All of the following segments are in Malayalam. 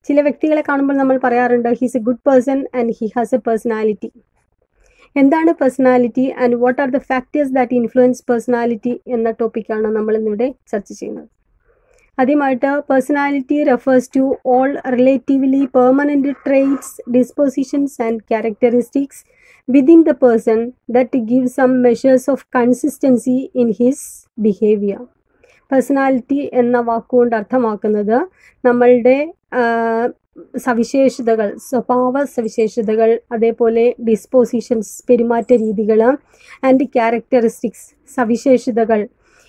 ചില വ്യക്തികളെ കാണുമ്പോൾ നമ്മൾ പറയാറുണ്ട് he's a good person and he has a personality എന്താണ് personality and what are the factors that influence personality എന്ന ടോപ്പിക്കാണ് നമ്മൾ ഇന്നിവിടെ ചർച്ച ചെയ്യുന്നത് ആദ്യമായിട്ട് personality refers to all relatively permanent traits dispositions and characteristics within the person that give some measures of consistency in his behaviour personality എന്ന വാക്കുകൊണ്ട് അർത്ഥമാക്കുന്നത് നമ്മളുടെ സവിശേഷതകൾ സ്വഭാവ സവിശേഷതകൾ അതേപോലെ ഡിസ്പോസിഷൻസ് പെരുമാറ്റ രീതികൾ ആൻഡ് ക്യാരക്ടറിസ്റ്റിക്സ് സവിശേഷതകൾ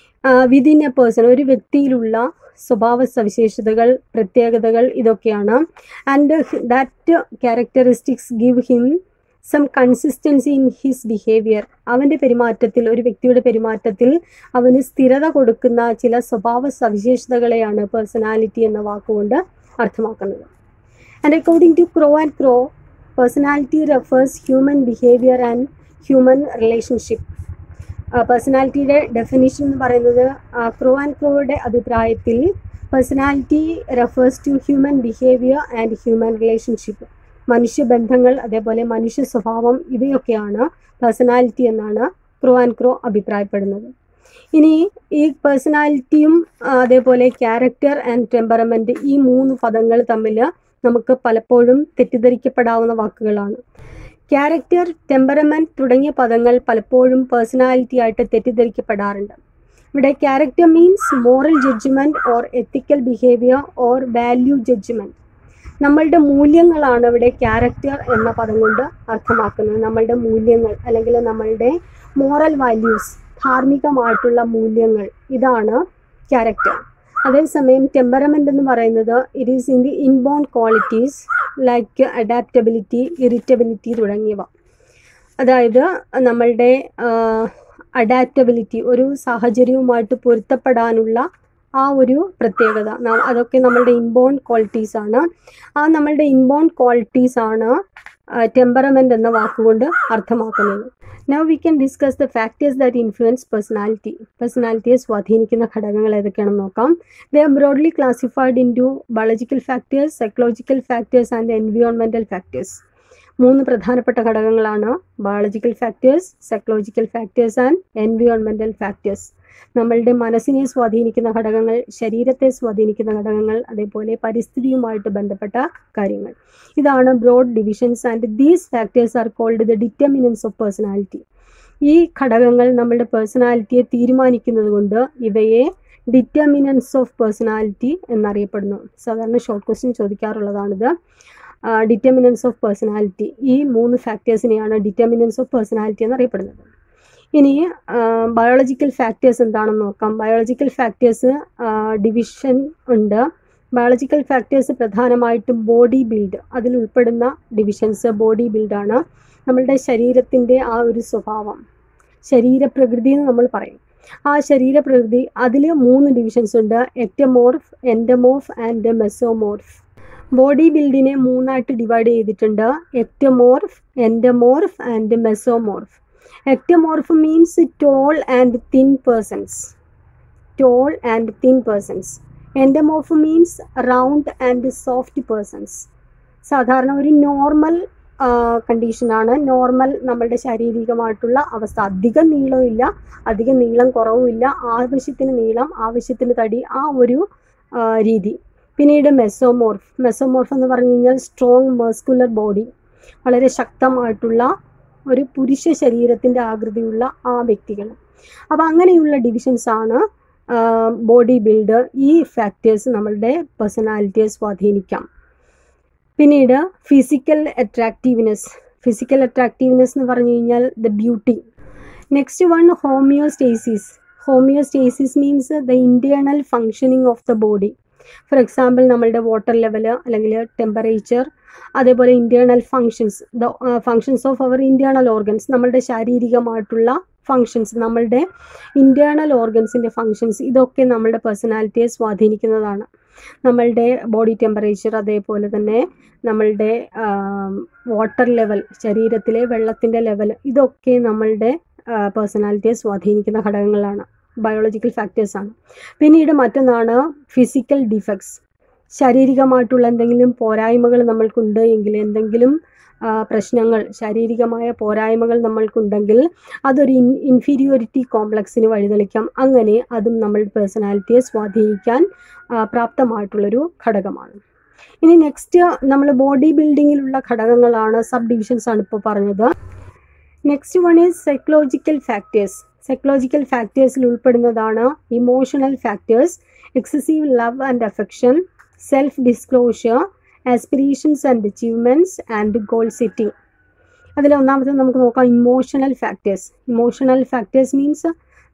വിതിൻ എ പേഴ്സൺ ഒരു വ്യക്തിയിലുള്ള സ്വഭാവ സവിശേഷതകൾ പ്രത്യേകതകൾ ഇതൊക്കെയാണ് and that characteristics give him some consistency in his behaviour അവൻ്റെ പെരുമാറ്റത്തിൽ ഒരു വ്യക്തിയുടെ പെരുമാറ്റത്തിൽ അവന് സ്ഥിരത കൊടുക്കുന്ന ചില സ്വഭാവ സവിശേഷതകളെയാണ് പേഴ്സണാലിറ്റി എന്ന വാക്കുകൊണ്ട് അർത്ഥമാക്കുന്നത് and according to Crow and Crow personality refers human behaviour and human relationship പേഴ്സണാലിറ്റിയുടെ ഡെഫിനിഷൻ എന്ന് പറയുന്നത് ക്രോ ആൻഡ് ക്രോയുടെ അഭിപ്രായത്തിൽ personality refers to human behaviour and human relationship മനുഷ്യബന്ധങ്ങൾ അതേപോലെ മനുഷ്യ സ്വഭാവം ഇവയൊക്കെയാണ് പേഴ്സണാലിറ്റി എന്നാണ് ക്രോ ആൻഡ് ക്രോ അഭിപ്രായപ്പെടുന്നത് ഇനി ഈ പേഴ്സണാലിറ്റിയും അതേപോലെ ക്യാരക്ടർ ആൻഡ് ടെമ്പറമെൻറ്റ് ഈ മൂന്ന് പദങ്ങൾ തമ്മിൽ നമുക്ക് പലപ്പോഴും തെറ്റിദ്ധരിക്കപ്പെടാവുന്ന വാക്കുകളാണ് ക്യാരക്ടർ ടെമ്പറമെൻറ്റ് തുടങ്ങിയ പദങ്ങൾ പലപ്പോഴും പേഴ്സണാലിറ്റി ആയിട്ട് തെറ്റിദ്ധരിക്കപ്പെടാറുണ്ട് ഇവിടെ character means moral judgement or ethical behaviour or value judgement നമ്മളുടെ മൂല്യങ്ങളാണ് ഇവിടെ ക്യാരക്ടർ എന്ന പദം കൊണ്ട് അർത്ഥമാക്കുന്നത് നമ്മളുടെ മൂല്യങ്ങൾ അല്ലെങ്കിൽ നമ്മളുടെ മോറൽ വാല്യൂസ് ധാർമ്മികമായിട്ടുള്ള മൂല്യങ്ങൾ ഇതാണ് ക്യാരക്ടർ അതേസമയം ടെമ്പറമെൻ്റ് എന്ന് പറയുന്നത് it is in the inborn qualities like adaptability irritability തുടങ്ങിയവ അതായത് നമ്മളുടെ അഡാപ്റ്റബിലിറ്റി ഒരു സാഹചര്യവുമായിട്ട് പൊരുത്തപ്പെടാനുള്ള ആ ഒരു പ്രത്യേകത അതൊക്കെ നമ്മളുടെ ഇൻബോൺ ക്വാളിറ്റീസ് ആണ് ആ നമ്മളുടെ ഇൻബോൺ ക്വാളിറ്റീസ് ആണ് ടെമ്പറമെൻ്റ് എന്ന വാക്കുകൊണ്ട് അർത്ഥമാക്കുന്നത് now we can discuss the factors that influence personality പേഴ്സണാലിറ്റിയെ സ്വാധീനിക്കുന്ന ഘടകങ്ങൾ ഏതൊക്കെയാണെന്ന് നോക്കാം they are broadly classified into biological factors psychological factors and environmental factors മൂന്ന് പ്രധാനപ്പെട്ട ഘടകങ്ങളാണ് biological factors psychological factors and environmental factors നമ്മളുടെ മനസ്സിനെ സ്വാധീനിക്കുന്ന ഘടകങ്ങൾ ശരീരത്തെ സ്വാധീനിക്കുന്ന ഘടകങ്ങൾ അതേപോലെ പരിസ്ഥിതിയുമായിട്ട് ബന്ധപ്പെട്ട കാര്യങ്ങൾ ഇതാണ് broad divisions and these factors are called the determinants of personality ഈ ഘടകങ്ങൾ നമ്മളുടെ പേഴ്സണാലിറ്റിയെ തീരുമാനിക്കുന്നത് കൊണ്ട് ഇവയെ ഡിറ്റർമിനൻസ് ഓഫ് പേഴ്സണാലിറ്റി എന്നറിയപ്പെടുന്നു സാധാരണ ഷോർട്ട് ക്വസ്റ്റ്യൻ ചോദിക്കാറുള്ളതാണിത് ഡിറ്റർമിനൻസ് ഓഫ് പേഴ്സണാലിറ്റി ഈ മൂന്ന് ഫാക്ടേഴ്സിനെയാണ് ഡിറ്റർമിനൻസ് ഓഫ് പേഴ്സണാലിറ്റി എന്നറിയപ്പെടുന്നത് ഇനി ബയോളജിക്കൽ ഫാക്ടേഴ്സ് എന്താണെന്ന് നോക്കാം ബയോളജിക്കൽ ഫാക്ടേഴ്സ് ഡിവിഷൻ ഉണ്ട് ബയോളജിക്കൽ ഫാക്ടേഴ്സ് പ്രധാനമായിട്ടും ബോഡി ബിൽഡ് അതിൽ ഉൾപ്പെടുന്ന ഡിവിഷൻസ് ബോഡി ബിൽഡാണ് നമ്മളുടെ ശരീരത്തിൻ്റെ ആ ഒരു സ്വഭാവം ശരീരപ്രകൃതി എന്ന് നമ്മൾ പറയും ആ ശരീരപ്രകൃതി അതിൽ മൂന്ന് ഡിവിഷൻസ് ഉണ്ട് ectomorph endomorph and mesomorph body ബിൽഡിനെ മൂന്നായിട്ട് ഡിവൈഡ് ചെയ്തിട്ടുണ്ട് ectomorph endomorph and mesomorph ectomorph means tall and thin persons tall and thin persons endomorph means round and soft persons സാധാരണ ഒരു നോർമൽ കണ്ടീഷനാണ് നോർമൽ നമ്മളുടെ ശാരീരികമായിട്ടുള്ള അവസ്ഥ അധികം നീളമില്ല അധികം നീളം കുറവുമില്ല ആവശ്യത്തിന് നീളം ആവശ്യത്തിന് തടി ആ ഒരു രീതി പിന്നീട് മെസോമോർഫ് മെസോമോർഫ് എന്ന് പറഞ്ഞു കഴിഞ്ഞാൽ സ്ട്രോങ് മസ്കുലർ ബോഡി വളരെ ശക്തമായിട്ടുള്ള ഒരു പുരുഷ ശരീരത്തിൻ്റെ ആകൃതിയുള്ള ആ വ്യക്തികൾ അപ്പോൾ അങ്ങനെയുള്ള ഡിവിഷൻസ് ആണ് ബോഡി ബിൽഡ് ഈ ഫാക്ടേഴ്സ് നമ്മളുടെ പേഴ്സണാലിറ്റിയെ സ്വാധീനിക്കാം പിന്നീട് ഫിസിക്കൽ അട്രാക്റ്റീവ്നെസ് ഫിസിക്കൽ അട്രാക്റ്റീവ്നെസ് എന്ന് പറഞ്ഞു കഴിഞ്ഞാൽ the beauty next one homeostasis homeostasis means the internal functioning of the body for example നമ്മളുടെ വാട്ടർ ലെവൽ അല്ലെങ്കിൽ ടെമ്പറേച്ചർ അതേപോലെ internal functions the functions of our internal organs നമ്മളുടെ ശാരീരികമായിട്ടുള്ള ഫങ്ഷൻസ് നമ്മളുടെ ഇൻറ്റേർണൽ ഓർഗൻസിൻ്റെ ഫങ്ഷൻസ് ഇതൊക്കെ നമ്മളുടെ പേഴ്സണാലിറ്റിയെ സ്വാധീനിക്കുന്നതാണ് നമ്മളുടെ ബോഡി ടെമ്പറേച്ചർ അതേപോലെ തന്നെ നമ്മളുടെ വാട്ടർ ലെവൽ ശരീരത്തിലെ വെള്ളത്തിൻ്റെ ലെവൽ ഇതൊക്കെ നമ്മളുടെ പേഴ്സണാലിറ്റിയെ സ്വാധീനിക്കുന്ന ഘടകങ്ങളാണ് ബയോളജിക്കൽ ഫാക്ടേഴ്സാണ് പിന്നീട് മറ്റൊന്നാണ് ഫിസിക്കൽ ഡിഫക്ട്സ് ശാരീരികമായിട്ടുള്ള എന്തെങ്കിലും പോരായ്മകൾ നമ്മൾക്കുണ്ട് എങ്കിൽ എന്തെങ്കിലും ആ, പ്രശ്നങ്ങൾ ശാരീരികമായ പോരായ്മകൾ നമ്മൾക്കുണ്ടെങ്കിൽ അതൊരു ഇൻ ഇൻഫീരിയോറിറ്റി കോംപ്ലക്സിന് വഴിതെളിക്കാം അങ്ങനെ അതും നമ്മളുടെ പേഴ്സണാലിറ്റിയെ സ്വാധീനിക്കാൻ ആ, പ്രാപ്തമായിട്ടുള്ളൊരു ഘടകമാണ് ഇനി നെക്സ്റ്റ് നമ്മൾ ബോഡി ബിൽഡിങ്ങിലുള്ള ഘടകങ്ങളാണ് സബ് ഡിവിഷൻസ് ആണ് ഇപ്പോൾ പറഞ്ഞത് next one is psychological factors psychological ഫാക്ടേഴ്സിൽ ഉൾപ്പെടുന്നതാണ് emotional factors excessive love and affection self disclosure aspirations and achievements and goal setting അതിൽ ഒന്നാമത്തെ നമുക്ക് നോക്കാം emotional factors emotional factors means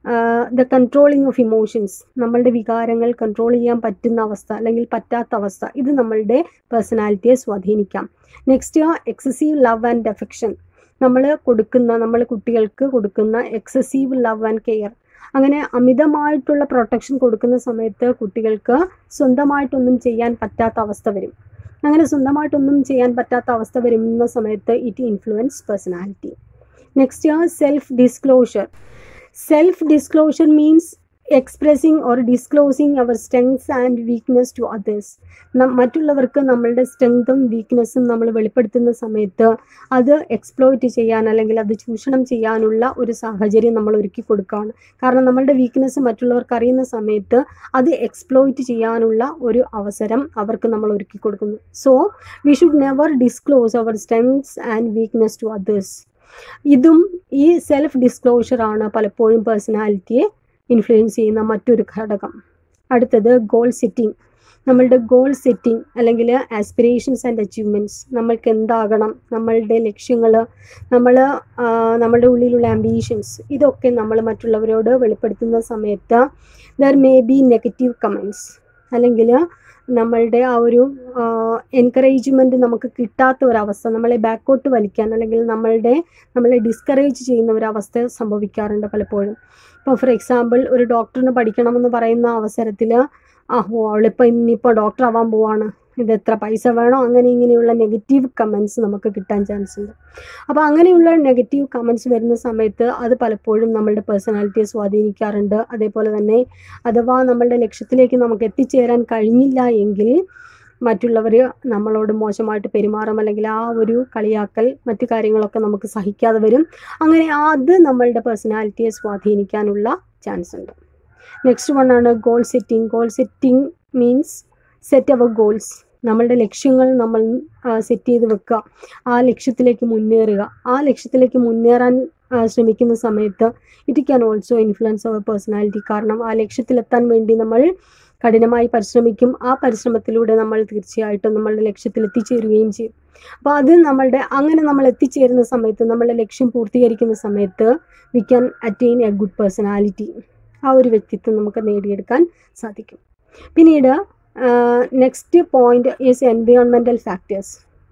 the controlling of emotions നമ്മളുടെ വികാരങ്ങൾ കൺട്രോൾ ചെയ്യാൻ പറ്റുന്ന അവസ്ഥ അല്ലെങ്കിൽ പറ്റാത്ത അവസ്ഥ ഇത് നമ്മളുടെ പേഴ്സണാലിറ്റിയെ സ്വാധീനിക്കാം next excessive love and affection നമ്മൾ കൊടുക്കുന്ന നമ്മൾ കുട്ടികൾക്ക് കൊടുക്കുന്ന എക്സസീവ് ലവ് ആൻഡ് കെയർ അങ്ങനെ അമിതമായിട്ടുള്ള പ്രൊട്ടക്ഷൻ കൊടുക്കുന്ന സമയത്ത് കുട്ടികൾക്ക് സ്വന്തമായിട്ടൊന്നും ചെയ്യാൻ പറ്റാത്ത അവസ്ഥ വരും അങ്ങനെ സ്വന്തമായിട്ടൊന്നും ചെയ്യാൻ പറ്റാത്ത അവസ്ഥ വരുന്ന സമയത്ത് it influence personality next self disclosure self disclosure means expressing or disclosing our strengths and weakness to others മറ്റുള്ളവർക്ക് നമ്മളുടെ സ്ട്രെങ്തും വീക്ക്നെസ്സും നമ്മൾ വെളിപ്പെടുത്തുന്ന സമയത്ത് അത് എക്സ്പ്ലോയിറ്റ് ചെയ്യാൻ അല്ലെങ്കിൽ അത് ചൂഷണം ചെയ്യാനുള്ള ഒരു സാഹചര്യം നമ്മൾ ഒരുക്കി കൊടുക്കുകയാണ് കാരണം നമ്മളുടെ വീക്ക്നെസ് മറ്റുള്ളവർക്ക് അറിയുന്ന സമയത്ത് അത് എക്സ്പ്ലോയിറ്റ് ചെയ്യാനുള്ള ഒരു അവസരം അവർക്ക് നമ്മൾ ഒരുക്കി കൊടുക്കുന്നു so we should never disclose our strengths and weakness to others ഇതും ഈ സെൽഫ് ഡിസ്ക്ലോഷർ ആണ് പലപ്പോഴും പേഴ്സണാലിറ്റിയെ ഇൻഫ്ലുവൻസ് ചെയ്യുന്ന മറ്റൊരു ഘടകം അടുത്തത് ഗോൾ സെറ്റിംഗ് നമ്മളുടെ ഗോൾ സെറ്റിംഗ് അല്ലെങ്കിൽ ആസ്പിറേഷൻസ് ആൻഡ് അച്ചീവ്മെൻറ്റ്സ് നമ്മൾക്ക് എന്താകണം നമ്മളുടെ ലക്ഷ്യങ്ങൾ നമ്മൾ നമ്മളുടെ ഉള്ളിലുള്ള ആംബീഷൻസ് ഇതൊക്കെ നമ്മൾ മറ്റുള്ളവരോട് വെളിപ്പെടുത്തുന്ന സമയത്ത് there may be negative comments അല്ലെങ്കിൽ നമ്മളുടെ ആ ഒരു എൻകറേജ്മെൻറ്റ് നമുക്ക് കിട്ടാത്ത ഒരവസ്ഥ നമ്മളെ ബാക്കോട്ട് വലിക്കാൻ അല്ലെങ്കിൽ നമ്മളുടെ നമ്മളെ ഡിസ്കറേജ് ചെയ്യുന്ന ഒരവസ്ഥ സംഭവിക്കാറുണ്ട് പലപ്പോഴും ഇപ്പോൾ ഫോർ എക്സാമ്പിൾ ഒരു ഡോക്ടറിന് പഠിക്കണമെന്ന് പറയുന്ന അവസരത്തിൽ ആ ഓ അവളിപ്പോൾ ഇനിയിപ്പോൾ ഡോക്ടർ ആവാൻ പോവാണ് ഇത് എത്ര പൈസ വേണോ അങ്ങനെ ഇങ്ങനെയുള്ള നെഗറ്റീവ് കമൻസ് നമുക്ക് കിട്ടാൻ ചാൻസ് ഉണ്ട് അപ്പോൾ അങ്ങനെയുള്ള നെഗറ്റീവ് കമൻസ് വരുന്ന സമയത്ത് അത് പലപ്പോഴും നമ്മളുടെ പേഴ്സണാലിറ്റിയെ സ്വാധീനിക്കാറുണ്ട് അതേപോലെ തന്നെ അഥവാ നമ്മളുടെ ലക്ഷ്യത്തിലേക്ക് നമുക്ക് എത്തിച്ചേരാൻ കഴിഞ്ഞില്ല എങ്കിൽ മറ്റുള്ളവർ നമ്മളോട് മോശമായിട്ട് പെരുമാറും അല്ലെങ്കിൽ ആ ഒരു കളിയാക്കൽ മറ്റു കാര്യങ്ങളൊക്കെ നമുക്ക് സഹിക്കാതെ വരും അങ്ങനെ അത് നമ്മളുടെ പേഴ്സണാലിറ്റിയെ സ്വാധീനിക്കാനുള്ള ചാൻസ് ഉണ്ട് നെക്സ്റ്റ് വൺ ആണ് goal setting goal setting means set our goals നമ്മളുടെ ലക്ഷ്യങ്ങൾ നമ്മൾ സെറ്റ് ചെയ്ത് വെക്കുക ആ ലക്ഷ്യത്തിലേക്ക് മുന്നേറുക ആ ലക്ഷ്യത്തിലേക്ക് മുന്നേറാൻ ആ, ശ്രമിക്കുന്ന സമയത്ത് it can also influence our personality കാരണം ആ ലക്ഷ്യത്തിലെത്താൻ വേണ്ടി നമ്മൾ കഠിനമായി പരിശ്രമിക്കും ആ പരിശ്രമത്തിലൂടെ നമ്മൾ തീർച്ചയായിട്ടും നമ്മളുടെ ലക്ഷ്യത്തിൽ എത്തിച്ചേരുകയും ചെയ്യും അപ്പോൾ അത് നമ്മളുടെ അങ്ങനെ നമ്മൾ എത്തിച്ചേരുന്ന സമയത്ത് നമ്മളുടെ ലക്ഷ്യം പൂർത്തീകരിക്കുന്ന സമയത്ത് we can attain a good personality ആ ഒരു വ്യക്തിത്വം നമുക്ക് നേടിയെടുക്കാൻ സാധിക്കും പിന്നീട് next point is environmental factors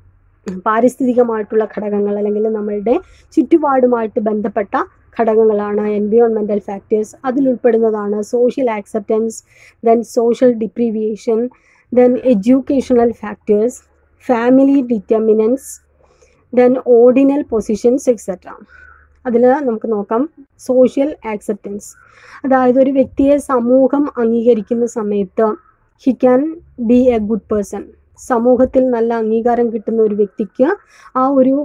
പാരിസ്ഥിതികമായിട്ടുള്ള ഘടകങ്ങൾ അല്ലെങ്കിൽ നമ്മളുടെ ചുറ്റുപാടുമായിട്ട് ബന്ധപ്പെട്ട ഘടകങ്ങളാണ് എൻവയോൺമെൻറ്റൽ ഫാക്ടേഴ്സ് അതിലുൾപ്പെടുന്നതാണ് social acceptance then social deprivation then educational factors family determinants then ordinal positions etcetera അതിൽ നമുക്ക് നോക്കാം സോഷ്യൽ ആക്സെപ്റ്റൻസ് അതായത് ഒരു വ്യക്തിയെ സമൂഹം അംഗീകരിക്കുന്ന സമയത്ത് he can be a good person സമൂഹത്തിൽ നല്ല അംഗീകാരം കിട്ടുന്ന ഒരു വ്യക്തിക്ക് ആ ഒരു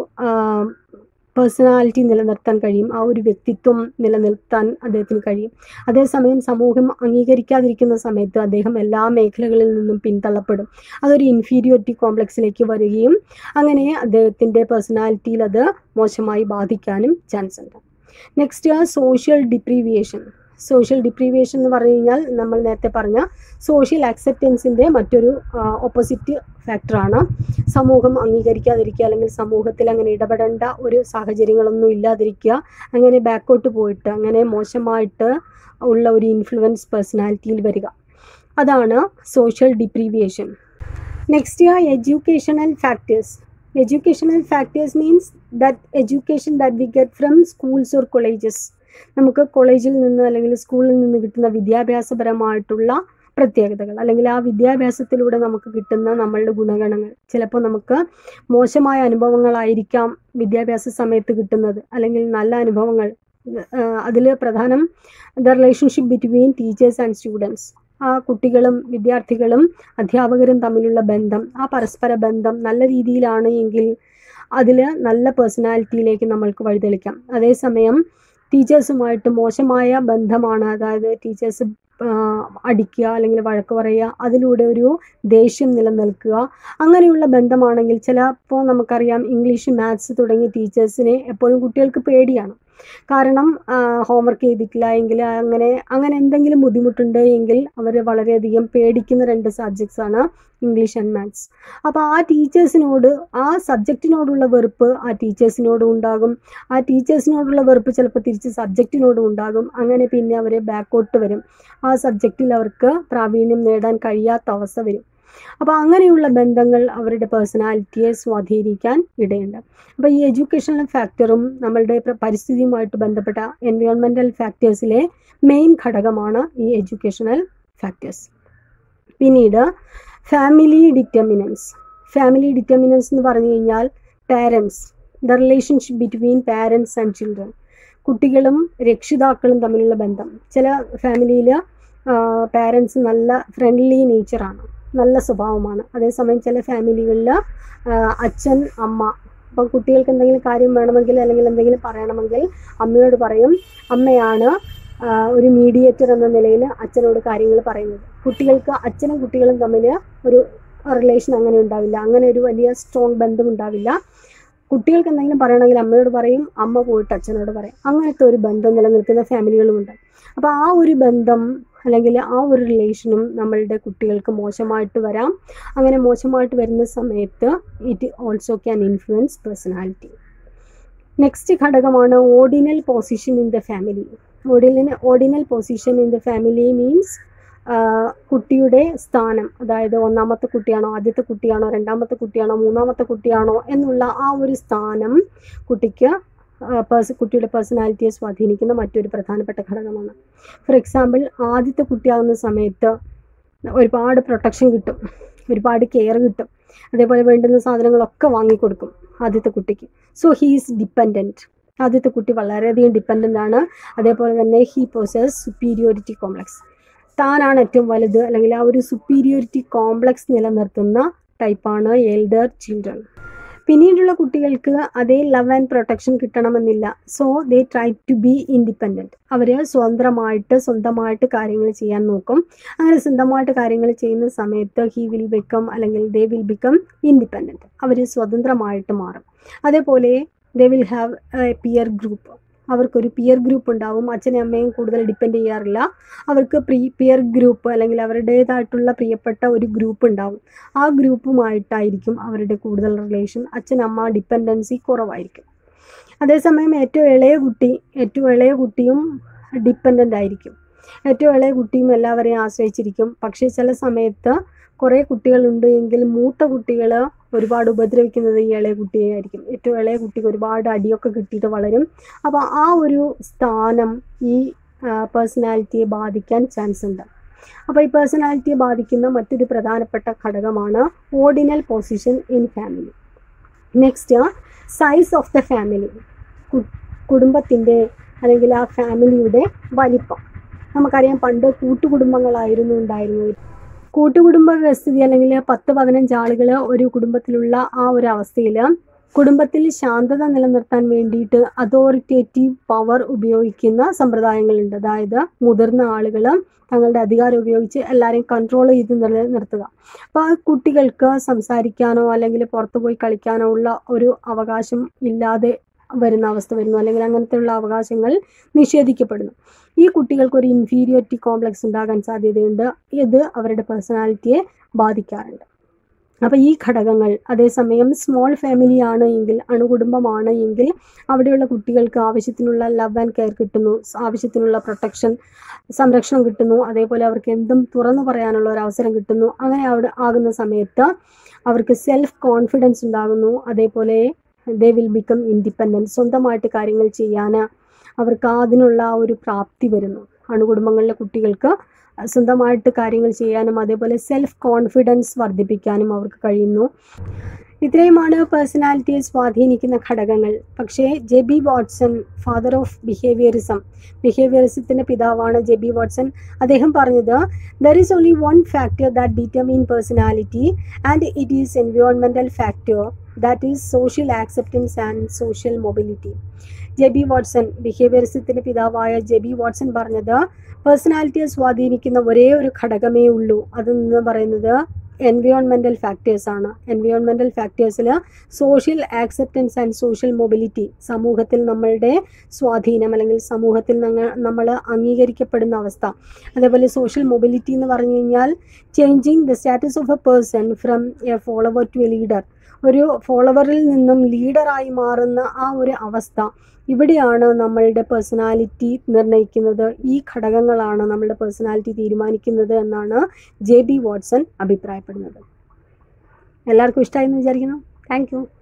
പേഴ്സണാലിറ്റി നിലനിർത്താൻ കഴിയും ആ ഒരു വ്യക്തിത്വം നിലനിർത്താൻ അദ്ദേഹത്തിന് കഴിയും അതേസമയം സമൂഹം അംഗീകരിക്കാതിരിക്കുന്ന സമയത്ത് അദ്ദേഹം എല്ലാ മേഖലകളിൽ നിന്നും പിന്തള്ളപ്പെടും അതൊരു ഇൻഫീരിയോറിറ്റി കോംപ്ലക്സിലേക്ക് വരികയും അങ്ങനെ അദ്ദേഹത്തിൻ്റെ പേഴ്സണാലിറ്റിയിൽ അത് മോശമായി ബാധിക്കാനും ചാൻസ് ഉണ്ട് next social deprivation social deprivation എന്ന് പറഞ്ഞു കഴിഞ്ഞാൽ നമ്മൾ നേരത്തെ പറഞ്ഞ സോഷ്യൽ അക്സെപ്റ്റൻസിൻ്റെ മറ്റൊരു ഓപ്പോസിറ്റ് ഫാക്ടറാണ് സമൂഹം അംഗീകരിക്കാതിരിക്കുക അല്ലെങ്കിൽ സമൂഹത്തിൽ അങ്ങനെ ഇടപെടേണ്ട ഒരു സാഹചര്യങ്ങളൊന്നും ഇല്ലാതിരിക്കുക അങ്ങനെ ബാക്കോട്ട് പോയിട്ട് അങ്ങനെ മോശമായിട്ട് ഉള്ള ഒരു ഇൻഫ്ലുവൻസ് പേഴ്സണാലിറ്റിയിൽ വരിക അതാണ് social deprivation next educational factors educational factors means that education that we get from schools or colleges നമുക്ക് കോളേജിൽ നിന്ന് അല്ലെങ്കിൽ സ്കൂളിൽ നിന്ന് കിട്ടുന്ന വിദ്യാഭ്യാസപരമായിട്ടുള്ള പ്രത്യേകതകൾ അല്ലെങ്കിൽ ആ വിദ്യാഭ്യാസത്തിലൂടെ നമുക്ക് കിട്ടുന്ന നമ്മളുടെ ഗുണഗണങ്ങൾ ചിലപ്പോൾ നമുക്ക് മോശമായ അനുഭവങ്ങളായിരിക്കാം വിദ്യാഭ്യാസ സമയത്ത് കിട്ടുന്നത് അല്ലെങ്കിൽ നല്ല അനുഭവങ്ങൾ അതിൽ പ്രധാനം the relationship between teachers and students ആ കുട്ടികളും വിദ്യാർത്ഥികളും അധ്യാപകരും തമ്മിലുള്ള ബന്ധം ആ പരസ്പര ബന്ധം നല്ല രീതിയിലാണ് എങ്കിൽ അതിൽ നല്ല പേഴ്സണാലിറ്റിയിലേക്ക് നമ്മൾക്ക് വഴിതെളിക്കാം അതേസമയം ടീച്ചേഴ്സുമായിട്ട് മോശമായ ബന്ധമാണ് അതായത് ടീച്ചേഴ്സ് അടിക്കുക അല്ലെങ്കിൽ വഴക്ക് പറയുക അതിലൂടെ ഒരു ദേഷ്യം നിലനിൽക്കുക അങ്ങനെയുള്ള ബന്ധമാണെങ്കിൽ ചിലപ്പോൾ നമുക്കറിയാം ഇംഗ്ലീഷ് മാത്സ് തുടങ്ങിയ ടീച്ചേഴ്സിനെ എപ്പോഴും കുട്ടികൾക്ക് പേടിയാണ് കാരണം ഹോംവർക്ക് ചെയ്തിട്ടില്ല എങ്കിൽ അങ്ങനെ അങ്ങനെ എന്തെങ്കിലും ബുദ്ധിമുട്ടുണ്ട് എങ്കിൽ അവർ വളരെയധികം പേടിക്കുന്ന രണ്ട് സബ്ജക്ട്സ് ആണ് ഇംഗ്ലീഷ് ആൻഡ് മാത്സ് അപ്പോൾ ആ ടീച്ചേഴ്സിനോട് ആ സബ്ജക്റ്റിനോടുള്ള വെറുപ്പ് ആ ടീച്ചേഴ്സിനോടും ഉണ്ടാകും ആ ടീച്ചേഴ്സിനോടുള്ള വെറുപ്പ് ചിലപ്പോൾ തിരിച്ച് സബ്ജക്റ്റിനോടും ഉണ്ടാകും അങ്ങനെ പിന്നെ അവർ ബാക്കോട്ട് വരും ആ സബ്ജക്റ്റിൽ അവർക്ക് പ്രാവീണ്യം നേടാൻ കഴിയാത്ത അവസ്ഥ വരും അപ്പോൾ അങ്ങനെയുള്ള ബന്ധങ്ങൾ അവരുടെ പേഴ്സണാലിറ്റിയെ സ്വാധീനിക്കാൻ ഇടയുണ്ട് അപ്പോൾ ഈ എഡ്യൂക്കേഷണൽ ഫാക്ടറും നമ്മളുടെ പരിസ്ഥിതിയുമായിട്ട് ബന്ധപ്പെട്ട എൻവയോൺമെൻറ്റൽ ഫാക്ടേഴ്സിലെ മെയിൻ ഘടകമാണ് ഈ എഡ്യൂക്കേഷണൽ ഫാക്ടേഴ്സ് പിന്നീട് ഫാമിലി ഡിറ്റർമിനൻസ് ഫാമിലി ഡിറ്റർമിനൻസ് എന്ന് പറഞ്ഞു കഴിഞ്ഞാൽ parents the relationship between parents and children കുട്ടികളും രക്ഷിതാക്കളും തമ്മിലുള്ള ബന്ധം ചില ഫാമിലിയിൽ പാരൻസ് നല്ല ഫ്രണ്ട്ലി നേച്ചറാണ് നല്ല സ്വഭാവമാണ് അതേസമയം ചില ഫാമിലികളിൽ അച്ഛൻ അമ്മ അപ്പം കുട്ടികൾക്ക് എന്തെങ്കിലും കാര്യം വേണമെങ്കിൽ അല്ലെങ്കിൽ എന്തെങ്കിലും പറയണമെങ്കിൽ അമ്മയോട് പറയും അമ്മയാണ് ഒരു മീഡിയേറ്റർ എന്ന നിലയിൽ അച്ഛനോട് കാര്യങ്ങൾ പറയുന്നത് കുട്ടികൾക്ക് അച്ഛനും കുട്ടികളും തമ്മിൽ ഒരു റിലേഷൻ അങ്ങനെ ഉണ്ടാവില്ല അങ്ങനെ ഒരു വലിയ സ്ട്രോങ് ബന്ധം ഉണ്ടാവില്ല കുട്ടികൾക്ക് എന്തെങ്കിലും പറയണമെങ്കിൽ അമ്മയോട് പറയും അമ്മ പോയിട്ട് അച്ഛനോട് പറയും അങ്ങനത്തെ ഒരു ബന്ധം നിലനിൽക്കുന്ന ഫാമിലികളുമുണ്ട് അപ്പോൾ ആ ഒരു ബന്ധം അല്ലെങ്കിൽ ആ ഒരു റിലേഷനും നമ്മളുടെ കുട്ടികൾക്ക് മോശമായിട്ട് വരാം അങ്ങനെ മോശമായിട്ട് വരുന്ന സമയത്ത് it also can influence personality next ഘടകമാണ് ordinal position in the family ordinal ordinal position in the family means കുട്ടിയുടെ സ്ഥാനം അതായത് ഒന്നാമത്തെ കുട്ടിയാണോ ആദ്യത്തെ കുട്ടിയാണോ രണ്ടാമത്തെ കുട്ടിയാണോ മൂന്നാമത്തെ കുട്ടിയാണോ എന്നുള്ള ആ ഒരു സ്ഥാനം കുട്ടിക്ക് പേഴ്സ് കുട്ടിയുടെ പേഴ്സണാലിറ്റിയെ സ്വാധീനിക്കുന്ന മറ്റൊരു പ്രധാനപ്പെട്ട ഘടകമാണ് ഫോർ എക്സാമ്പിൾ ആദ്യത്തെ കുട്ടിയാകുന്ന സമയത്ത് ഒരുപാട് പ്രൊട്ടക്ഷൻ കിട്ടും ഒരുപാട് കെയർ കിട്ടും അതേപോലെ വേണ്ടുന്ന സാധനങ്ങളൊക്കെ വാങ്ങിക്കൊടുക്കും ആദ്യത്തെ കുട്ടിക്ക് സോ ഹീസ് ഡിപ്പെൻഡൻറ്റ് ആദ്യത്തെ കുട്ടി വളരെയധികം ഡിപ്പെൻഡൻ്റ് ആണ് അതേപോലെ തന്നെ ഹീ പോസസ് സുപ്പീരിയോറിറ്റി കോംപ്ലക്സ് താനാണ് ഏറ്റവും വലുത് അല്ലെങ്കിൽ ആ ഒരു സുപ്പീരിയോറിറ്റി കോംപ്ലക്സ് നിലനിർത്തുന്ന ടൈപ്പാണ് എൽഡർ ചിൽഡ്രൻ പിന്നീടുള്ള കുട്ടികൾക്ക് അതേ ലവ് ആൻഡ് പ്രൊട്ടക്ഷൻ കിട്ടണമെന്നില്ല so they try to be independent അവർ സ്വതന്ത്രമായിട്ട് സ്വന്തമായിട്ട് കാര്യങ്ങൾ ചെയ്യാൻ നോക്കും അങ്ങനെ സ്വന്തമായിട്ട് കാര്യങ്ങൾ ചെയ്യുന്ന സമയത്ത് ഹി വിൽ ബിക്കം അല്ലെങ്കിൽ ദേ വിൽ ബിക്കം ഇൻഡിപെൻഡൻറ്റ് അവർ സ്വതന്ത്രമായിട്ട് മാറും അതേപോലെ they will have a peer group അവർക്കൊരു പിയർ ഗ്രൂപ്പ് ഉണ്ടാവും അച്ഛനും അമ്മയും കൂടുതൽ ഡിപ്പെൻഡ് ചെയ്യാറില്ല അവർക്ക് പ്രീ പിയർ ഗ്രൂപ്പ് അല്ലെങ്കിൽ അവരുടേതായിട്ടുള്ള പ്രിയപ്പെട്ട ഒരു ഗ്രൂപ്പ് ഉണ്ടാവും ആ ഗ്രൂപ്പുമായിട്ടായിരിക്കും അവരുടെ കൂടുതൽ റിലേഷൻ അച്ഛൻ അമ്മ ഡിപ്പെൻഡൻസി കുറവായിരിക്കും അതേസമയം ഏറ്റവും ഇളയ കുട്ടി ഏറ്റവും ഇളയ കുട്ടിയും ഡിപ്പെൻഡൻ്റ് ആയിരിക്കും ഏറ്റവും ഇളയ കുട്ടിയും എല്ലാവരെയും ആശ്രയിച്ചിരിക്കും പക്ഷേ ചില സമയത്ത് കുറേ കുട്ടികളുണ്ട് എങ്കിൽ മൂത്ത കുട്ടികൾ ഒരുപാട് ഉപദ്രവിക്കുന്നത് ഈ ഇളയ കുട്ടിയെ ആയിരിക്കും ഏറ്റവും ഇളയ കുട്ടിക്ക് ഒരുപാട് അടിയൊക്കെ കിട്ടിയിട്ട് വളരും അപ്പോൾ ആ ഒരു സ്ഥാനം ഈ പേഴ്സണാലിറ്റിയെ ബാധിക്കാൻ ചാൻസ് ഉണ്ട് അപ്പോൾ ഈ പേഴ്സണാലിറ്റിയെ ബാധിക്കുന്ന മറ്റൊരു പ്രധാനപ്പെട്ട ഘടകമാണ് ordinal position in family next size of the family കുടുംബത്തിൻ്റെ അല്ലെങ്കിൽ ആ ഫാമിലിയുടെ വലിപ്പം നമുക്കറിയാം പണ്ട് കൂട്ടുകുടുംബങ്ങളായിരുന്നു ഉണ്ടായിരുന്നത് കൂട്ടുകുടുംബ വ്യവസ്ഥിതി അല്ലെങ്കിൽ പത്ത് പതിനഞ്ച് ആളുകൾ ഒരു കുടുംബത്തിലുള്ള ആ ഒരു അവസ്ഥയിൽ കുടുംബത്തിൽ ശാന്തത നിലനിർത്താൻ വേണ്ടിയിട്ട് അതോറിറ്റേറ്റീവ് പവർ ഉപയോഗിക്കുന്ന സമ്പ്രദായങ്ങളുണ്ട് അതായത് മുതിർന്ന ആളുകൾ തങ്ങളുടെ അധികാരം ഉപയോഗിച്ച് എല്ലാവരെയും കൺട്രോൾ ചെയ്ത് നിലനിർത്തുക അപ്പോൾ ആ കുട്ടികൾക്ക് സംസാരിക്കാനോ അല്ലെങ്കിൽ പുറത്തു പോയി കളിക്കാനോ ഉള്ള ഒരു അവകാശം ഇല്ലാതെ വരുന്ന അവസ്ഥ വരുന്നു അല്ലെങ്കിൽ അങ്ങനത്തെയുള്ള അവകാശങ്ങൾ നിഷേധിക്കപ്പെടുന്നു ഈ കുട്ടികൾക്ക് ഒരു ഇൻഫീരിയോറിറ്റി കോംപ്ലക്സ് ഉണ്ടാകാൻ സാധ്യതയുണ്ട് ഇത് അവരുടെ പേഴ്സണാലിറ്റിയെ ബാധിക്കാറുണ്ട് അപ്പോൾ ഈ ഘടകങ്ങൾ അതേസമയം സ്മോൾ ഫാമിലി ആണ് എങ്കിൽ അണുകുടുംബമാണ് എങ്കിൽ അവിടെയുള്ള കുട്ടികൾക്ക് ആവശ്യത്തിനുള്ള ലവ് ആൻഡ് കെയർ കിട്ടുന്നു ആവശ്യത്തിനുള്ള പ്രൊട്ടക്ഷൻ സംരക്ഷണം കിട്ടുന്നു അതേപോലെ അവർക്ക് എന്തും തുറന്നു പറയാനുള്ള ഒരു അവസരം കിട്ടുന്നു അങ്ങനെ അവിടെ ആകുന്ന സമയത്ത് അവർക്ക് സെൽഫ് കോൺഫിഡൻസ് ഉണ്ടാകുന്നു അതേപോലെ ദേ വിൽ ബിക്കം ഇൻഡിപെൻഡൻറ്റ് സ്വന്തമായിട്ട് കാര്യങ്ങൾ ചെയ്യാൻ അവർക്ക് അതിനുള്ള ആ ഒരു പ്രാപ്തി വരുന്നു അണുകുടുംബങ്ങളിലെ കുട്ടികൾക്ക് സ്വന്തമായിട്ട് കാര്യങ്ങൾ ചെയ്യാനും അതേപോലെ സെൽഫ് കോൺഫിഡൻസ് വർദ്ധിപ്പിക്കാനും അവർക്ക് കഴിയുന്നു ഇത്രയുമാണ് പേഴ്സണാലിറ്റിയെ സ്വാധീനിക്കുന്ന ഘടകങ്ങൾ പക്ഷേ J B Watson father of behaviourism ബിഹേവിയറിസത്തിൻ്റെ പിതാവാണ് ജെ ബി വാട്സൺ അദ്ദേഹം പറഞ്ഞത് there is only one factor that determine personality and it is environmental factor that is social acceptance and social mobility J B Watson ബിഹേവിയറിസത്തിൻ്റെ പിതാവായ ജെ ബി വാട്സൺ പറഞ്ഞത് പേഴ്സണാലിറ്റിയെ സ്വാധീനിക്കുന്ന ഒരേ ഒരു ഘടകമേ ഉള്ളൂ അതെന്ന് പറയുന്നത് എൻവയോൺമെൻറ്റൽ ഫാക്ടേഴ്സാണ് എൻവയോൺമെൻറ്റൽ ഫാക്ടേഴ്സിൽ social acceptance and social mobility സമൂഹത്തിൽ നമ്മളുടെ സ്വാധീനം അല്ലെങ്കിൽ സമൂഹത്തിൽ ഞങ്ങൾ നമ്മൾ അംഗീകരിക്കപ്പെടുന്ന അവസ്ഥ അതേപോലെ സോഷ്യൽ മൊബിലിറ്റി എന്ന് പറഞ്ഞു കഴിഞ്ഞാൽ changing the status of a person from a follower to a leader ഒരു ഫോളോവറിൽ നിന്നും ലീഡറായി മാറുന്ന ആ ഒരു അവസ്ഥ ഇവിടെയാണ് നമ്മളുടെ പേഴ്സണാലിറ്റി നിർണ്ണയിക്കുന്നത് ഈ ഘടകങ്ങളാണ് നമ്മളുടെ പേഴ്സണാലിറ്റി തീരുമാനിക്കുന്നത് എന്നാണ് ജെ ബി വാട്സൺ അഭിപ്രായപ്പെടുന്നത് എല്ലാവർക്കും ഇഷ്ടമായി എന്ന് വിചാരിക്കുന്നു താങ്ക് യു